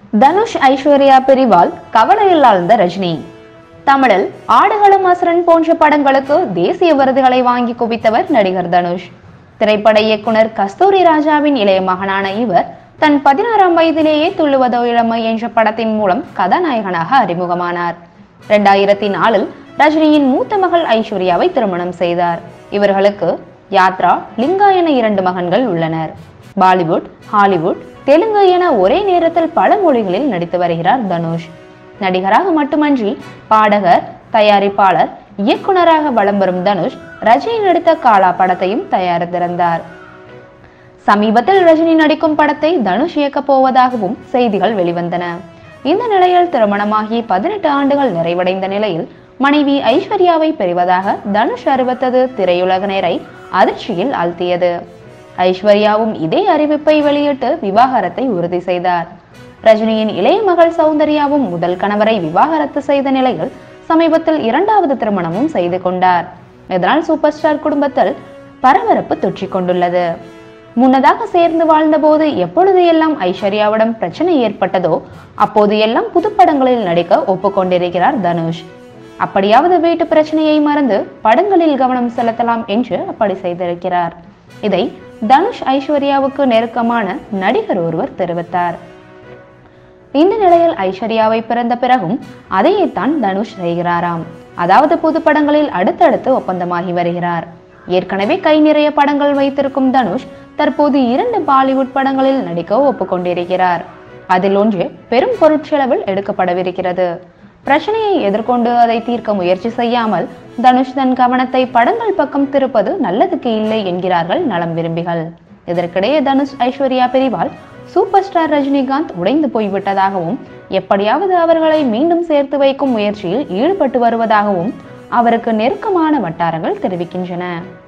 தனுஷ் ஐஸ்வர்யா பிரிவால் கவலையில் ஆழ்ந்த ரஜினி தமிழில் ஆடுகளம் அசுரன் போன்ற படங்களுக்கு தேசிய விருதுகளை வாங்கி குவித்தவர் நடிகர் தனுஷ் திரைப்பட இயக்குனர் கஸ்தூரி ராஜாவின் இளைய மகனான இவர் தன் பதினாறாம் வயதிலேயே துள்ளுவதோ இளமை என்ற படத்தின் மூலம் கதாநாயகனாக அறிமுகமானார் இரண்டாயிரத்தி நாலில் ரஜினியின் மூத்த மகள் ஐஸ்வர்யாவை திருமணம் செய்தார் இவர்களுக்கு யாத்ரா லிங்கா என இரண்டு மகன்கள் உள்ளனர் பாலிவுட் ஹாலிவுட் தெலுங்கு என ஒரே நேரத்தில் பல மொழிகளில் நடித்து வருகிறார் தனுஷ் நடிகராக மட்டுமன்றி பாடகர் தயாரிப்பாளர் இயக்குனராக வலம் வரும் தனுஷ் ரஜினி நடித்த காலா படத்தையும் தயாரித்திருந்தார் சமீபத்தில் ரஜினி நடிக்கும் படத்தை தனுஷ் இயக்கப் போவதாகவும் செய்திகள் வெளிவந்தன இந்த நிலையில் திருமணமாகி பதினெட்டு ஆண்டுகள் நிறைவடைந்த நிலையில் மனைவி ஐஸ்வர்யாவை பெறுவதாக தனுஷ் அறிவித்தது திரையுலகினரை அதிர்ச்சியில் ஆழ்த்தியது ஐஸ்வர்யாவும் இதே அறிவிப்பை வெளியிட்டு விவாகரத்தை உறுதி செய்தார் ரஜினியின் இளைய மகள் சௌந்தர்யாவும் முதல் கணவரை விவாகரத்து செய்த நிலையில் சமீபத்தில் இரண்டாவது திருமணமும் செய்து கொண்டார் இதனால் சூப்பர் ஸ்டார் குடும்பத்தில் பரபரப்பு தொற்றிக் கொண்டுள்ளது முன்னதாக சேர்ந்து வாழ்ந்தபோது எப்பொழுது எல்லாம் ஐஸ்வர்யாவிடம் பிரச்சனை ஏற்பட்டதோ அப்போது எல்லாம் புதுப்படங்களில் நடிக்க ஒப்புக்கொண்டிருக்கிறார் தனுஷ் அப்படியாவது வீட்டு பிரச்சனையை மறந்து படங்களில் கவனம் செலுத்தலாம் என்று அப்படி செய்திருக்கிறார் இதை தனுஷ் ஐஸ்வர்யாவுக்கு நெருக்கமான நடிகர் ஒருவர் தெரிவித்தார் இந்த நிலையில் ஐஸ்வர்யாவை பிறந்த பிறகும் அதையேத்தான் தனுஷ் செய்கிறாராம் அதாவது புது படங்களில் அடுத்தடுத்து ஒப்பந்தமாகி வருகிறார் ஏற்கனவே கை நிறைய படங்கள் வைத்திருக்கும் தனுஷ் தற்போது இரண்டு பாலிவுட் படங்களில் நடிக்க ஒப்புக்கொண்டிருக்கிறார் அதில் ஒன்று பெரும் பொருட்செலவில் எடுக்கப்படவிருக்கிறது பிரச்சனையை எதிர்கொண்டு அதை தீர்க்க முயற்சி செய்யாமல் தனுஷ் தன் கவனத்தை படங்கள் பக்கம் திருப்பது நல்லதுக்கு இல்லை என்கிறார்கள் நலம் விரும்பிகள் இதற்கிடையே தனுஷ் ஐஸ்வர்யா பிரிவால் சூப்பர் ஸ்டார் ரஜினிகாந்த் உடைந்து போய்விட்டதாகவும் எப்படியாவது அவர்களை மீண்டும் சேர்த்து வைக்கும் முயற்சியில் ஈடுபட்டு வருவதாகவும் அவருக்கு நெருக்கமான வட்டாரங்கள் தெரிவிக்கின்றன